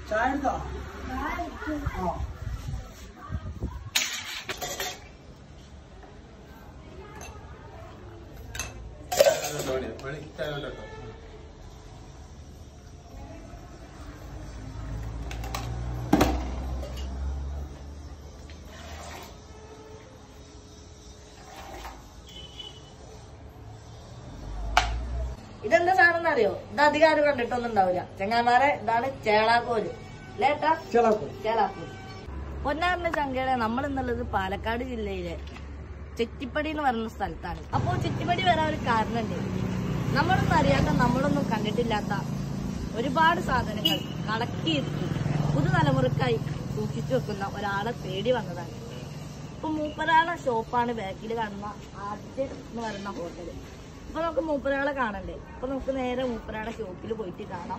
ചായ എടുത്തോ ആ ഇതെന്താ സാധനം അറിയോ ഇത് അധികാരം കണ്ടിട്ടൊന്നും ഉണ്ടാവില്ല ചെങ്ങാമാരെ ഇതാണ് ചേളാക്കോല് ലേട്ടാ ചേളാക്കോ ചേലാപ്പൂർ പൊന്നാറിന്റെ ചങ്കയുടെ നമ്മൾ എന്നുള്ളത് പാലക്കാട് ജില്ലയിലെ ചെറ്റിപ്പടി എന്ന് പറയുന്ന സ്ഥലത്താണ് അപ്പോൾ ചെറ്റിപ്പടി വരാൻ ഒരു കാരണമുണ്ട് നമ്മളൊന്നും അറിയാത്ത നമ്മളൊന്നും കണ്ടിട്ടില്ലാത്ത ഒരുപാട് സാധനങ്ങൾ കളക്ട് ചെയ്തിട്ട് പുതുതലമുറക്കായി സൂക്ഷിച്ചു വെക്കുന്ന ഒരാളെ തേടി വന്നതാണ് ഇപ്പൊ മൂപ്പരാളെ ഷോപ്പാണ് ബാക്കിൽ കാണുന്ന ആദ്യത്തെ എന്ന് പറയുന്ന ഹോട്ടൽ ഇപ്പൊ നമുക്ക് മൂപ്പരാളെ കാണണ്ടേ അപ്പൊ നമുക്ക് നേരെ മൂപ്പരാളെ ഷോപ്പിൽ പോയിട്ട് കാണാം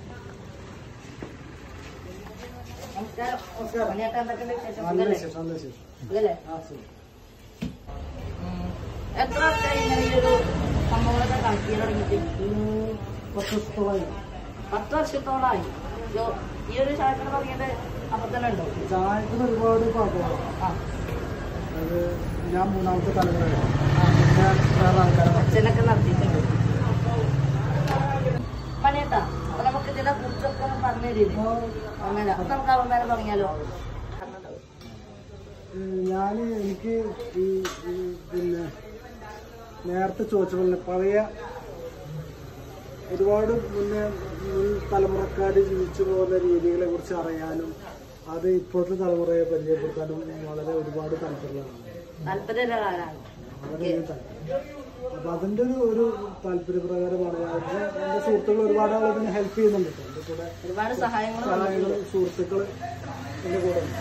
നമസ്കാരം നമസ്കാരം. മണിയേട്ടാ എന്തൊക്കെയുണ്ട് വിശേഷം? നല്ല സുഖല്ലേ? വിശേഷം നല്ല വിശേഷം സുഖല്ലേ? ആ ശരി ഉം. എത്ര വർഷമായി ഇങ്ങനെ ഈ ഒരു സംഭവങ്ങളൊക്കെ കളക്ട് ചെയ്ത് തുടങ്ങിയിട്ട് ഇത് പത്ത് ദിവസത്തോളമായി പത്ത് വർഷത്തോളമായി യോ, ഈ ഒരു ശാസ്ത്രം തുടങ്ങിയത് അപ്പൊ തന്നെ ഉണ്ടോ ചായത്തിന് ഒരുപാട് പാകമാണ് ആ അത് ഞാൻ മൂന്നാമത്തെ തലമുറയാണ് പിന്നെ വേറെ ആൾക്കാരാണ് അച്ഛനൊക്കെ നടത്തിയിട്ടുണ്ട് പണിയേട്ടാ അപ്പൊ നമുക്ക് ഇതിനെ കുറിച്ചൊക്കെ ഒന്ന് പറഞ്ഞു തരില്ലേ അങ്ങനെ അപ്പൊ നമുക്ക് അവിടെ നേരം തുടങ്ങിയാലോ ഞാൻ എനിക്ക് ഈ ഈ പിന്നെ നേരത്തെ ചോദിച്ച പോലെ പഴയ ഒരുപാട് മുന്നേ മുൻ തലമുറക്കാർ ജീവിച്ചു പോകുന്ന രീതികളെ കുറിച്ച് അറിയാനും അത് ഇപ്പോഴത്തെ തലമുറയെ പരിചയപ്പെടുത്താനും വളരെ ഒരുപാട് താല്പര്യമാണ് താല്പര്യമുള്ള കാലാണ് വളരെ താല്പര്യം അപ്പൊ അതിന്റെ ഒരു ഒരു താല്പര്യപ്രകാരമാണ് ഞാൻ എന്റെ സുഹൃത്തുക്കൾ ഒരുപാട് ആൾ ഇതിനെ ഹെൽപ്പ് ചെയ്യുന്നുണ്ട് കേട്ടോ. എന്റെ കൂടെ ഒരുപാട് സഹായങ്ങൾ സഹായങ്ങളും സുഹൃത്തുക്കള് എന്റെ കൂടെ ഉണ്ട്.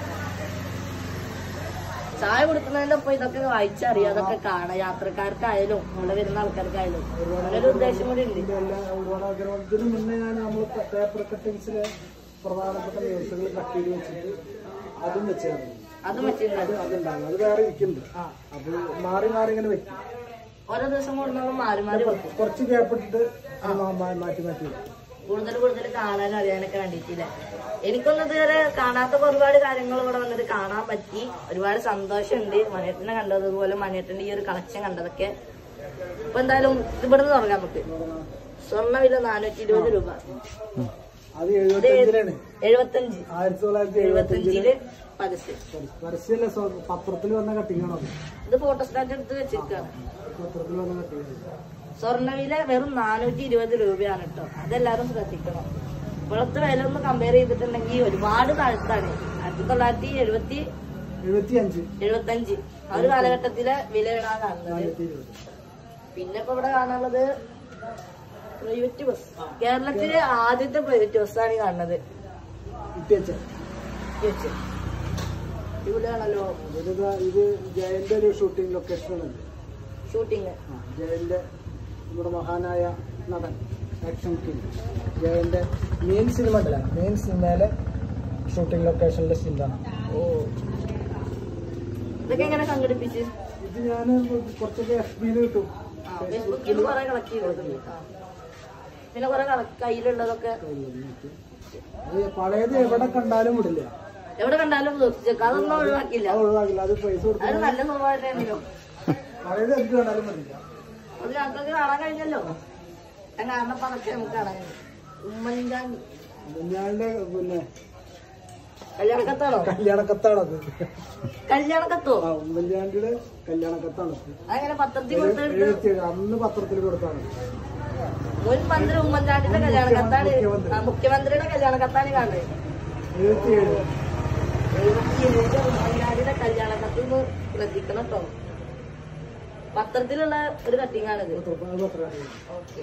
ചായ കൊടുക്കുന്നതിന്റെ ഒപ്പം ഇതൊക്കെ വായിച്ചറിയാം അതൊക്കെ കാണാം യാത്രക്കാർക്കായാലും ഇവിടെ വരുന്ന ആൾക്കാർക്കായാലും അങ്ങനെ ഒരു ഉദ്ദേശം കൂടി ഉണ്ട് ഇതിന്റെ എല്ലാ ഒരുപാട് ആഗ്രഹം ഇതിന് മുന്നേ ഞാൻ നമ്മൾ പേപ്പർ കട്ടിങ്സിലെ പ്രധാനപ്പെട്ട ന്യൂസുകൾ കട്ട് ചെയ്ത് വെച്ചിട്ട് അതും വെച്ചായിരുന്നു അതും വെച്ചിട്ടുണ്ട് അത് അതുണ്ടാകും അത് വേറെ ഇരിക്കുന്നുണ്ട് ആ അത് മാറി മാറി ഇങ്ങനെ വെക്കും ഓരോ ദിവസം കൂടുന്നതും മാറി മാറി വെക്കും കുറച്ച് ഗ്യാപ്പ് ഇട്ടിട്ട് അത് മാ- മാ- മാറ്റി മാറ്റി വെക്കും കൂടുതൽ കൂടുതൽ കാണാനും അറിയാനൊക്കെ വേണ്ടിയിട്ടില്ല എനിക്കൊന്നും ഇതുവരെ കാണാത്ത ഒരുപാട് കാര്യങ്ങൾ ഇവിടെ വന്നിട്ട് കാണാൻ പറ്റി ഒരുപാട് സന്തോഷമുണ്ട് മണിയേട്ടനെ കണ്ടത് അതുപോലെ മണിയേട്ടന്റെ ഈ ഒരു കളക്ഷൻ കണ്ടതൊക്കെ ഇപ്പൊ എന്തായാലും ഇത് ഇവിടുന്ന് തുടങ്ങാം നമുക്ക് സ്വർണ്ണ വില നാനൂറ്റി ഇരുപത് രൂപ അത് എഴുപത്തഞ്ചിലാണ് എഴുപത്തഞ്ച് ആയിരത്തി തൊള്ളായിരത്തി എഴുപത്തഞ്ചില് എഴുപത്തഞ്ചില് പരസ്യം പരസ്യമല്ല സ്വ- പത്രത്തിൽ വന്ന കട്ടിങ്ങാണോ അത് ഇത് ഫോട്ടോസ്റ്റാറ്റ് എടുത്ത് വെച്ചിരിക്കുകയാണ് പത്രത്തിൽ വന്ന കട്ടിങ്ങാണ് സ്വർണ്ണവില വെറും നാനൂറ്റി ഇരുപത് രൂപയാണ് കേട്ടോ അതെല്ലാരും ശ്രദ്ധിക്കണം ഇപ്പോഴത്തെ വില ഒന്ന് കമ്പയർ ചെയ്തിട്ടുണ്ടെങ്കിൽ ഒരുപാട് താഴ്ത്താണ് ആയിരത്തി തൊള്ളായിരത്തി എഴുപത്തി എഴുപത്തി അഞ്ച് എഴുപത്തഞ്ച് ആ ഒരു കാലഘട്ടത്തിലെ വിലയാണ് കാണുന്നത് ആയിരത്തി ഇരുപത് പിന്നെ ഇപ്പൊ ഇവിടെ കാണാനുള്ളത് പ്രൈവറ്റ് ബസ് കേരളത്തിലെ ആദ്യത്തെ പ്രൈവറ്റ് ബസ്സാണ് ഈ കാണുന്നത് ഇട്ടിയച്ച ഈ വെച്ച്. അടിപൊളിയാണല്ലോ ഇത് ഇത് ജയന്റെ ഒരു ഷൂട്ടിംഗ് ലൊക്കേഷനാണ് ഷൂട്ടിങ് ആ, ജയന്റെ നമ്മുടെ മഹാനായ നടൻ ആക്ഷൻ കിങ് ജയന്റെ മെയിൻ സിനിമ ഉണ്ടല്ല മെയിൻ സിനിമയിലെ ഷൂട്ടിംഗ് ലൊക്കേഷനിലെ സീനാണ് ഓ ഇതൊക്കെ എങ്ങനെ സംഘടിപ്പിച്ച് ഇത് ഞാൻ കുറച്ചൊക്കെ എഫ് ബിയിൽ കിട്ടും ആ, ഫേസ്ബുക്കിൽ കുറെ കളക്ട് ചെയ്തിട്ടുണ്ട് ആ. പിന്നെ കുറെ കയ്യിലുള്ളതൊക്കെ അത് പഴയത് എവിടെ കണ്ടാലും വിടില്ല എവിടെ കണ്ടാലും സൂക്ഷിച്ചേക്കാം അതൊന്നും ഒഴിവാക്കില്ല അത് ഒഴിവാക്കില്ല അത് പൈസ കൊടുത്ത് അത് നല്ല സ്വഭാവം തന്നെയാണല്ലോ പഴയത് എന്ത് കണ്ടാലും വിടില്ല അത് ഞങ്ങൾക്ക് കാണാൻ കഴിഞ്ഞല്ലോ ഞാൻ കാണുന്നപ്പോ അതൊക്കെ നമുക്ക് കാണാൻ കഴിഞ്ഞു ഉമ്മൻചാണ്ടി ഞാൻ്റെ പിന്നെ കല്യാണക്കത്താണോ കല്യാണക്കത്താണത് കല്യാണക്കത്തോ ആ ഉമ്മൻചാണ്ടിയുടെ കല്യാണക്കത്താണ് അങ്ങനെ പത്രത്തിൽ കൊടുത്തിട്ട് എഴുപത്തിയേഴ് അന്ന് പത്രത്തിൽ കൊടുത്താണ് മുൻ മന്ത്രി ഉമ്മൻചാണ്ടിയുടെ കല്യാണക്കത്താണ് ആ, മുഖ്യമന്ത്രിയുടെ കല്യാണക്കത്താണ് കാണുന്നത് എഴുപത്തിയേഴ് എഴുപത്തിയേഴ് ഉമ്മൻചാണ്ടിയുടെ കല്യാണക്കത്ത് ഒന്ന് ശ്രദ്ധിക്കണം കേട്ടോ പത്രത്തിലുള്ള ഒരു കട്ടിങ് ആണിത് പത്ര- അത് പത്രമാണ്. ഓക്കെ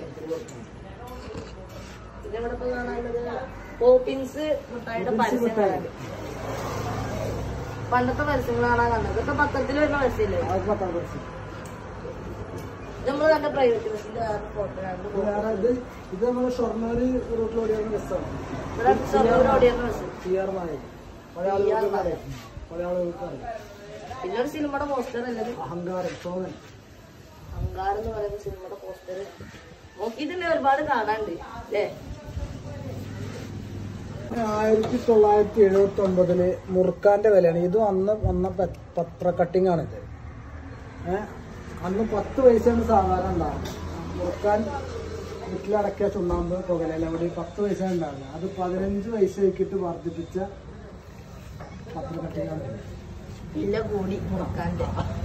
പിന്നെ ഇവിടെ ഇപ്പൊ കാണാനുള്ളത് പോപ്പിൻസ് മുട്ടായിയുടെ പരസ്യം മുട്ടായി. കാണാൻ പണ്ടത്തെ പരസ്യങ്ങളാണ് കാണുന്നത് ഇതൊക്കെ പത്രത്തിൽ വരുന്ന പരസ്യമില്ലേ അത് പത്താം ക്ലാസ് ഇത് നമ്മൾ കണ്ട പ്രൈവറ്റ് ബസ്സിന്റെ വേറെ ഫോട്ടോ രണ്ട് ഇത് വേറെ ഇത് ഇത് നമ്മൾ ഷൊർണൂര് റൂട്ടിൽ ഓടിയായിരുന്ന ബസ്സാണ് ഇവിടെ ഷൊർണൂർ ഓടിയിരുന്ന ബസ് സി ആർ മായ പഴയ ആളുകൾക്ക് അറിയാം പഴയ ആളുകൾക്ക് അറിയാം പിന്നെ ഒരു സിനിമയുടെ പോസ്റ്റർ അല്ലത് അഹങ്കാരം സോമൻ അഹങ്കാരം എന്ന് പറയുന്ന സിനിമയുടെ പോസ്റ്റർ നോക്കിയിട്ടുണ്ടെങ്കിൽ ഒരുപാട് കാണാനുണ്ട് അല്ലേ ആയിരത്തി തൊള്ളായിരത്തി എഴുപത്തി ഒമ്പതില് മുറുക്കാന്റെ വിലയാണ് ഇതും അന്ന് വന്ന പ- പത്ര കട്ടിംഗ് ആണിത് ഏഹ് അന്ന് പത്ത് പൈസയാണ് സാധാരണ ഉണ്ടാവുക മുറുക്കാൻ വീട്ടിലടക്കിയ ചുണ്ണാമ്പ് പുകലല്ല അവിടെ പത്ത് പൈസ ഉണ്ടാവില്ല അത് പതിനഞ്ച് പൈസയാക്കിയിട്ട് വർദ്ധിപ്പിച്ച പത്ര കട്ടിംഗ് ആണ് ഇത്. ഇല്ല കൂടി മുറുക്കാന്റെ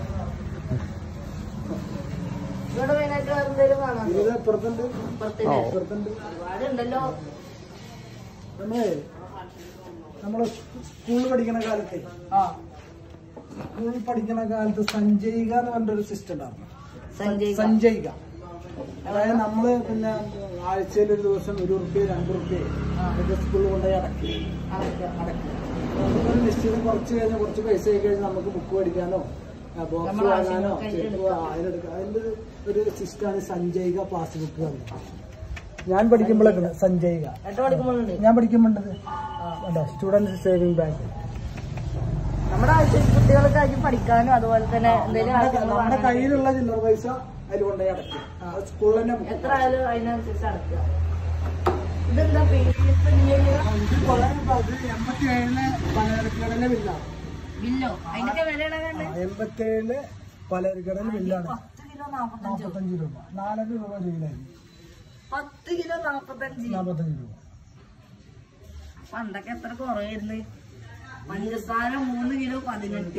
ഇവിടെ മെയിനായിട്ട് എന്തെങ്കിലും കാണാൻ ഇത് അപ്പുറത്തുണ്ട് പുറത്തില്ലേ അപ്പുറത്തുണ്ട് ഒരുപാടുണ്ടല്ലോ നമ്മളെ നമ്മള് സ്കൂളിൽ പഠിക്കുന്ന കാലത്തെ ആ സ്കൂളിൽ പഠിക്കുന്ന കാലത്ത് സഞ്ചയിക എന്ന് പറഞ്ഞൊരു സിസ്റ്റം ഉണ്ടായിരുന്നു സഞ്ജയ് സഞ്ചയിക അതായത് നമ്മള് പിന്നെ ആഴ്ചയിൽ ഒരു ദിവസം ഒരു റുപ്യ രണ്ട് റുപ്യ ഇതൊക്കെ സ്കൂളിൽ കൊണ്ടുപോയി അടക്കി അടക്കി നമുക്കൊരു നിശ്ചിതം കുറച്ച് കഴിഞ്ഞാൽ കുറച്ച് പൈസ ആയി കഴിഞ്ഞാൽ നമുക്ക് ബുക്ക് മേടിക്കാനോ ബോക്സ് നമ്മുടെ വാങ്ങാനോ ആവശ്യങ്ങൾക്ക് അതിൽ ചെരുപ്പ് അതിനെടുക്കാം അതിന്റെ ഒരു- ഒരു സിസ്റ്റമാണ് സഞ്ചയിക പ്ലാസ്റ്റിക് ബുക്ക് തന്നെ ഞാൻ പഠിക്കുമ്പോഴൊക്കെ സഞ്ചയിക എട്ട് പഠിക്കുമ്പോഴുണ്ട് ഞാൻ പഠിക്കുമ്പോണ്ടത് സ്റ്റുഡന്റ് സേവിംഗ് ബാങ്ക് നമ്മുടെ ആവശ്യം കുട്ടികൾക്ക് ആദ്യം പഠിക്കാനും അതുപോലെ തന്നെ എന്തെങ്കിലും ആവശ്യങ്ങൾ നമ്മുടെ വാങ്ങാനും കയ്യിലുള്ള ചില്ലറ പൈസ അതിൽ കൊണ്ടുപോയി അടയ്ക്കും അത് സ്കൂളിൽ തന്നെ book എത്ര ആയാലും അതിനനുസരിച്ച് അടക്കുക ഇതെന്താ പേര് ഇത് വളരെ അത് എൺപത്തിയേഴിലെ പലചരക്കടയിലെ ബില്ലാണ് ബില്ലോ അതിനൊക്കെ വിലയാണ് കണ്ട് എൺപത്തിയേഴിലെ പലചരക്കടയിലെ ബില്ലാണ് പത്ത് കിലോ നാപ്പത്തഞ്ചോ നാൽപ്പത്തഞ്ച് രൂപ നാലര രൂപ രൂപയിലായിരുന്നു പത്ത് കിലോ നാപ്പത്തഞ്ച് നാൽപ്പത്തഞ്ച് രൂപ പണ്ടൊക്കെ എത്ര കുറവായിരുന്നു പഞ്ചസാര മൂന്ന് കിലോ പതിനെട്ട്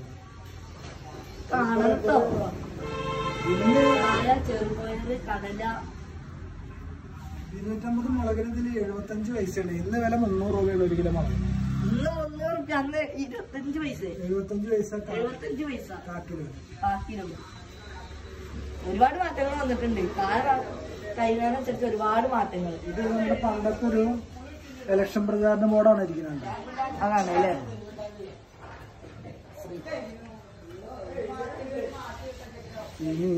കാണട്ടോ ഇന്ന് കായ ചെറുപയറ് കടല ഇരുന്നൂറ്റമ്പത് മുളകിനതിൽ എഴുപത്തഞ്ച് പൈസയാണ് ഇന്ന് വില മുന്നൂറ് രൂപയാണ് ഒരു കിലോ മുളക് ഇന്ന് മുന്നൂറ് റുപ്യ അന്ന് ഇരുപത്തഞ്ച് പൈസ എഴുപത്തഞ്ച് പൈസ എഴുപത്തഞ്ച് പൈസ കാക്കിലോ കാക്കിലോ ഒരുപാട് മാറ്റങ്ങൾ വന്നിട്ടുണ്ട് കായ കഴിയുന്നതിനനുസരിച്ച് ഒരുപാട് മാറ്റങ്ങൾ ഇത് നമ്മുടെ പണ്ടത്തെ ഒരു ഇലക്ഷൻ പ്രചാരണ ബോർഡാണ് ഇരിക്കുന്നുണ്ട് അതാണ് അല്ലേ ഇനി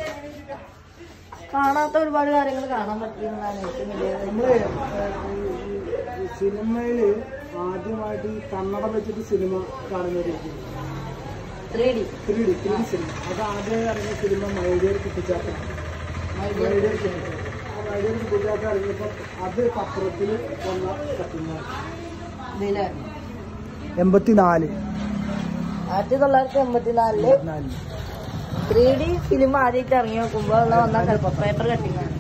കാണാത്ത ഒരുപാട് കാര്യങ്ങൾ കാണാൻ പറ്റിയെന്നാണ് ഏറ്റവും വലിയ നമ്മള് ഈ സിനിമയില് ആദ്യമായിട്ട് ഈ കന്നഡ വെച്ചിട്ട് സിനിമ കാണുന്നവരായിരിക്കും three D three D three D cinema അത് ആദ്യം ഇറങ്ങിയ സിനിമ മൈഡിയർ കുട്ടിച്ചാട്ടാണ് മൈഡിയർ കുട്ടിച്ചാട്ട ആ മൈഡിയർ കുട്ടിച്ചാട്ട ഇറങ്ങിയപ്പോൾ അത് പത്രത്തിൽ വന്ന കത്തുന്നതാണ് ഇതില് എൺപത്തിനാല് ആയിരത്തി തൊള്ളായിരത്തി എൺപത്തിനാലില് നാല് ത്രീ ഡി ഫിലിം ആദ്യമായിട്ട് ഇറങ്ങി നോക്കുമ്പോൾ ഉള്ള വന്ന പേപ്പർ കട്ടിങ് ആണ്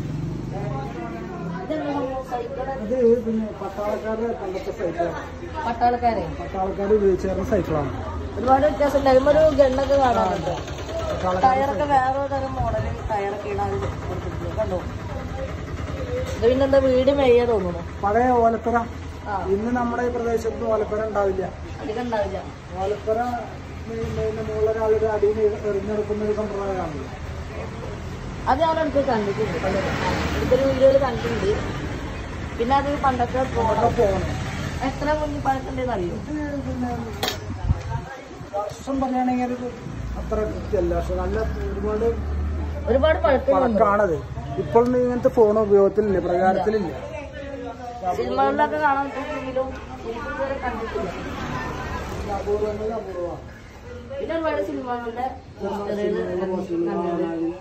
അത് പിന്നെ പട്ടാളക്കാരുടെ പണ്ടത്തെ സൈക്കിളാണ് പട്ടാളക്കാരെ പട്ടാളക്കാർ ഉപയോഗിച്ചിരുന്ന സൈക്കിളാണ് ഒരുപാട് വ്യത്യാസം ഉണ്ട് ഒരു ഗണ്ണൊക്കെ കാണാനുണ്ട് പട്ടാളക്കാർ ടയറൊക്കെ വേറെ തരം മോഡല് ടയറൊക്കെ ഇടാൻ കൊടുത്തിട്ടുണ്ട് കണ്ടോ ഇത് പിന്നെന്താ വീട് മെയ്യ തോന്നുന്നു പഴയ ഓലപ്പുര ആ ഇന്ന് നമ്മുടെ ഈ പ്രദേശത്ത് ഓലപ്പുര ഉണ്ടാവില്ല അധികം ഉണ്ടാവില്ല ഓലപ്പുര പിന്നെ മുകളിലൊരാളൊരു അടിയിൽ എറിഞ്ഞെടുക്കുന്ന ഒരു സമ്പ്രദായമാണല്ലോ അത് ഞാൻ അടുത്ത് കണ്ടിട്ടുണ്ട് അടുത്തൊരു വീഡിയോയിൽ കണ്ടിട്ടുണ്ട് പിന്നെ അത് പണ്ടത്തെ അവിടെ ഫോട്ടോ പോകണം എത്ര മുന്നിൽ പഴക്കണ്ടെന്ന് അറിയോ ഇത് പിന്നെ വർഷം പറയുകയാണെങ്കിൽ ഒരു അത്ര കൃത്യമല്ല പക്ഷെ നല്ല ഒരുപാട് ഒരുപാട് പഴക്കം വന്നു പഴക്കാണത് ഇപ്പോഴൊന്നും ഇങ്ങനത്തെ ഫോൺ ഉപയോഗത്തിലില്ല പ്രചാരത്തിലില്ല സിനിമകളിലൊക്കെ കാണാൻ പറ്റുമെങ്കിലും എനിക്ക് ഇതുവരെ കണ്ടിട്ടില്ല അപൂർവങ്ങളിൽ അപൂർവമാണ് പിന്നെ ഒരുപാട് സിനിമകളുടെ പോസ്റ്ററുകൾ കണ്ടത്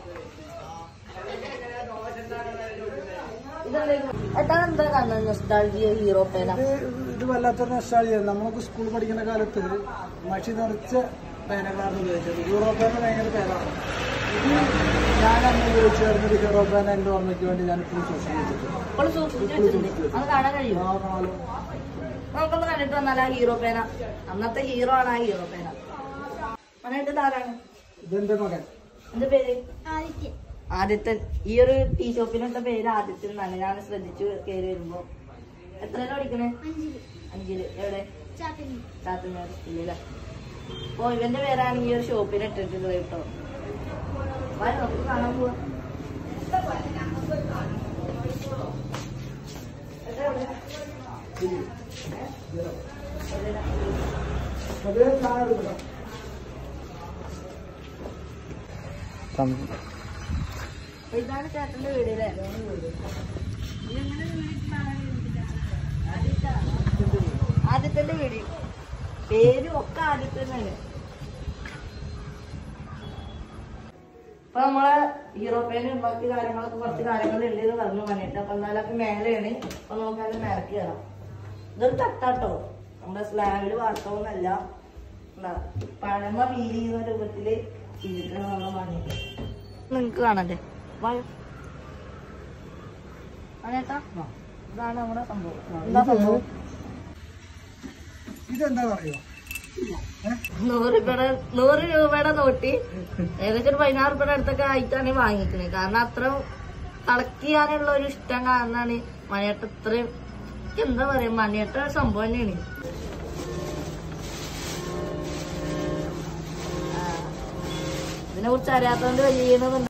എട്ടാണ് എന്താ കാണുന്നത് നൊസ്റ്റാൾജിയ ഹീറോ പേന ഇത് ഇത് വല്ലാത്തൊരു നഷ്ടാളിയാണ് നമ്മളൊക്കെ സ്കൂൾ പഠിക്കുന്ന കാലത്ത് മഷി നിറച്ച പേനകളാണ് ഉപയോഗിച്ചത് ഹീറോ പേന ഭയങ്കര പേനാണ് ഇത് ഞാൻ അന്ന് ഉപയോഗിച്ചായിരുന്നൊരു ഹീറോ പേന എൻ്റെ ഓർമ്മയ്ക്ക് വേണ്ടി ഞാൻ ഇപ്പോഴും സൂക്ഷിച്ചു വെച്ചിട്ടുണ്ട് ഇപ്പോൾ സൂക്ഷിച്ചു വെച്ചിട്ടുണ്ട് അത് കാണാൻ കഴിയും ആ കാലം നമുക്കൊന്ന് കണ്ടിട്ട് വന്നാൽ ആ ഹീറോ പേന അന്നത്തെ ഹീറോ ആണ് ആ ഹീറോ പേന അതായിട്ട് ആരാണ് ഇതെന്റെ മകൻ എന്റെ പേര് ആദിത്യൻ ഈ ഒരു ടീ ഷോപ്പിനത്തെ പേര് ആദിത്യൻ എന്നാണ് ഞാൻ ശ്രദ്ധിച്ചു കയറി വരുമ്പോ എത്രയിലാ പഠിക്കണേ അഞ്ചില് എവിടെ ചാത്തങ്ങാട് സ്കൂളില അപ്പൊ ഇവന്റെ പേരാണ് ഈ ഒരു ഷോപ്പിന് ഇട്ടിട്ടുള്ളത് കേട്ടോ വാ, നമുക്ക് കാണാൻ പോവാ എത്ര എവിടെ? എവിടെയാ? അതേ സാധനം എടുക്കണം അപ്പൊ ഇതാണ് ചേട്ടന്റെ വീട് അല്ലേ ആദ്യത്തെ വീട് പേരും ഒക്കെ ആദ്യത്തെ തന്നെയാണ് അപ്പൊ നമ്മളെ ഹീറോ പേന് ബാക്കി കാര്യങ്ങളൊക്കെ കുറച്ച് കാര്യങ്ങൾ ഉണ്ട് എന്ന് പറഞ്ഞു പറഞ്ഞിട്ട് അപ്പൊ എന്നാലൊക്കെ മേലെയാണ് അപ്പൊ നമുക്ക് അതിന്റെ മേലേക്ക് കയറാം ഇതൊരു തട്ടാട്ടോ നമ്മുടെ സ്ലാബില് വാർത്തവൊന്നല്ല എന്താ പഴമ ഫീൽ ചെയ്യുന്ന രൂപത്തില് ഇരിക്കണം നമ്മുടെ മണ്ണിട്ട് നിങ്ങക്ക് കാണണ്ടേ വായോ അതേട്ടാ ആ. ഇതാണ് നമ്മുടെ സംഭവം ആ, എന്താ ഇത് സംഭവം ഇതെന്താ അറിയോ നൂറ് രൂപയുടെ നൂറ് രൂപയുടെ നോട്ടി ഏകദേശം ഒരു പതിനാറ് രൂപയുടെ അടുത്തൊക്കെ ആയിട്ടാണ് വാങ്ങിക്കുന്നത് കാരണം അത്ര കളക്ട് ചെയ്യാനുള്ള ഒരു ഇഷ്ടം കാരണമാണ് മണിയേട്ട ഇത്രയും എനിക്ക് എന്താ പറയാ മണിയേട്ട ഒരു സംഭവം തന്നെയാണ് ആ. ഇതിനെ കുറിച്ച് അറിയാത്തതുകൊണ്ട് വലിയ